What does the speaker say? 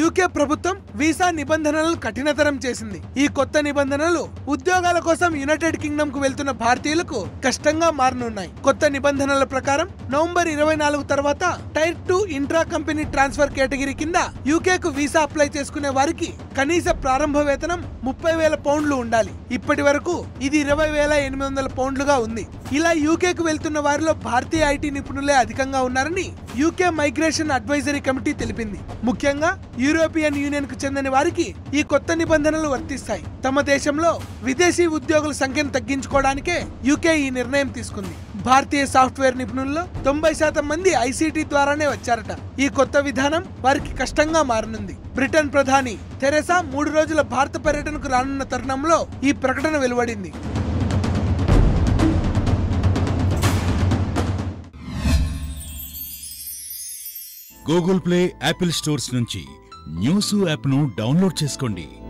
UK ప్రభుత్వం visa నిబంధనలను కఠినతరం చేసింది ఈ కొత్త నిబంధనలు ఉద్యోగాల కోసం యునైటెడ్ కింగ్డమ్ కు వెళ్తున్న భారతీయులకు కష్టంగా మారనున్నాయి కొత్త నిబంధనల ప్రకారం నవంబర్ ఇరవై నాలుగు తర్వాత tier two intra company transfer category కింద యూకే కు వీసా అప్లై చేసుకునే వారికి కనీస ప్రారంభ వేతనం ముప్పై వేల పౌండ్లు ఉండాలి ఇప్పటి వరకు ఇది ఇరవై వేల ఎనిమిది వందల పౌండ్లుగా ఉంది ఇలా యూకేకు వెళ్తున్న వారిలో భారతీయ ఐటీ నిపుణులే అధికంగా ఉన్నారని యూకే మైగ్రేషన్ అడ్వైజరీ కమిటీ తెలిపింది ముఖ్యంగా యూరోపియన్ యూనియన్ కు చెందిన వారికి ఈ కొత్త నిబంధనలు వర్తిస్తాయి తమ దేశంలో విదేశీ ఉద్యోగుల సంఖ్యను తగ్గించుకోవడానికే యూకే ఈ నిర్ణయం తీసుకుంది భారతీయ సాఫ్ట్వేర్ నిపుణుల్లో తొంభై శాతం మంది ఐసీటీ ద్వారానే వచ్చారట ఈ కొత్త విధానం వారికి కష్టంగా మారనుంది బ్రిటన్ ప్రధాని తెరెసా మూడు రోజుల భారత పర్యటనకు రానున్న తరుణంలో ఈ ప్రకటన వెలువడింది గూగుల్ ప్లే యాపిల్ స్టోర్స్ నుంచి న్యూస్ యాప్ను డౌన్లోడ్ చేసుకోండి